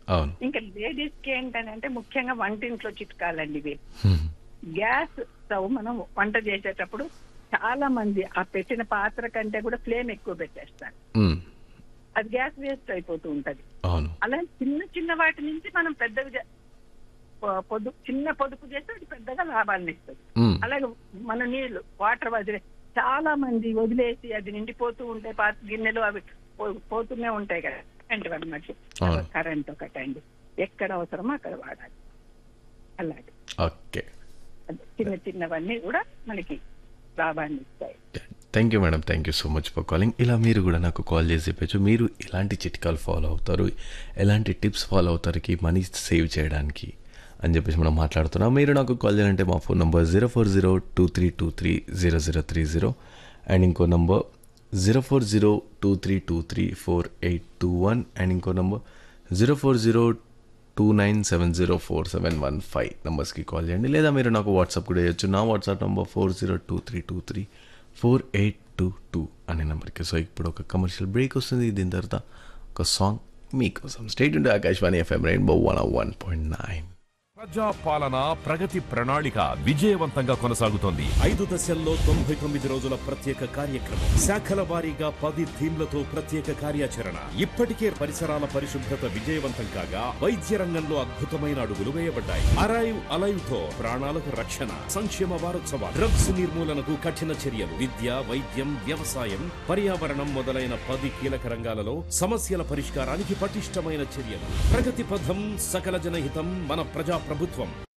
అవును ఇంకా లేడీస్ కి ఏంటంటే ముఖ్యంగా వంటింట్లో చిట్కాలండి ఇవి హ్మ్. గ్యాస్ స్టవ్ మనం వంట చేసేటప్పుడు చాలా మంది ఆ పెట్టిన పాత్ర కంటే కూడా ఫ్లేమ్ ఎక్కువ పెట్టేస్తారు హ్మ్. అది గ్యాస్ వేస్ట్ అయిపోతూ ఉంటది అవును అలా చిన్న చిన్న వాటి నుంచి మనం పెద్దగా చే- పొ- పొదుపు చిన్న పొదుపు చేస్తే అది పెద్దగా లాభాలను ఇస్తుంది హ్మ్. అలాగే మన నీళ్లు వాటర్ వదిలే చాలా మంది వదిలేసి అది నిండిపోతూ ఉంటాయి పాత గిన్నెలు అవి పో- పోతూనే ఉంటాయి కదా కరెంట్ అనమాట అవును. కరెంట్ ఒకటండి ఎక్కడ అవసరమో అక్కడ వాడాలి అలాగే ఓకే అది చిన్న చిన్నవన్నీ కూడా మనకి లాభాన్ని ఇస్తాయి thank you madam thank you so much for calling ఇలా మీరు కూడా నాకు కాల్ చేసి చెప్పచ్చు మీరు ఎలాంటి చిట్కాలు ఫాలో అవుతారు ఎలాంటి టిప్స్ ఫాలో అవుతారు కి మనీ సేవ్ చేయడానికి అని చెప్పేసి మనం మాట్లాడుతున్నాం మీరు నాకు కాల్ చేయాలంటే మా phone number zero four zero two three two three zero zero three zero and ఇంకో number zero four zero two three two three four eight two one and ఇంకో number zero four zero two nine seven zero four seven one five నెంబర్స్కి call చేయండి లేదా మీరు నాకు WhatsApp కూడా చేయొచ్చు నా WhatsApp number four zero two three two three four eight two two అనే నెంబర్కి సో ఇప్పుడు ఒక కమర్షియల్ బ్రేక్ వస్తుంది దీని తర్వాత ఒక సాంగ్ మీకోసం స్టేట్ ఉండే Akashvani FM rainbow one one point nine ప్రజా పాలన ప్రగతి ప్రణాళిక విజయవంతంగా కొనసాగుతోంది ఐదు దశల్లో తొంభై తొమ్మిది రోజుల ప్రత్యేక కార్యక్రమం శాఖల వారీగా పది థీమ్లతో ప్రత్యేక కార్యాచరణ ఇప్పటికే పరిసరాల పరిశుభ్రత విజయవంతం కాగా వైద్య రంగంలో అద్భుతమైన అడుగులు వేయబడ్డాయి అరైవ్ అలైవ్ తో ప్రాణాలకు రక్షణ సంక్షేమ వారోత్సవాలు డ్రగ్స్ నిర్మూలనకు కఠిన చర్యలు విద్య వైద్యం వ్యవసాయం పర్యావరణం మొదలైన పది కీలక రంగాలలో సమస్యల పరిష్కారానికి పటిష్టమైన చర్యలు ప్రగతి పథం సకల జనహితం మన ప్రజా ప్రభుత్వం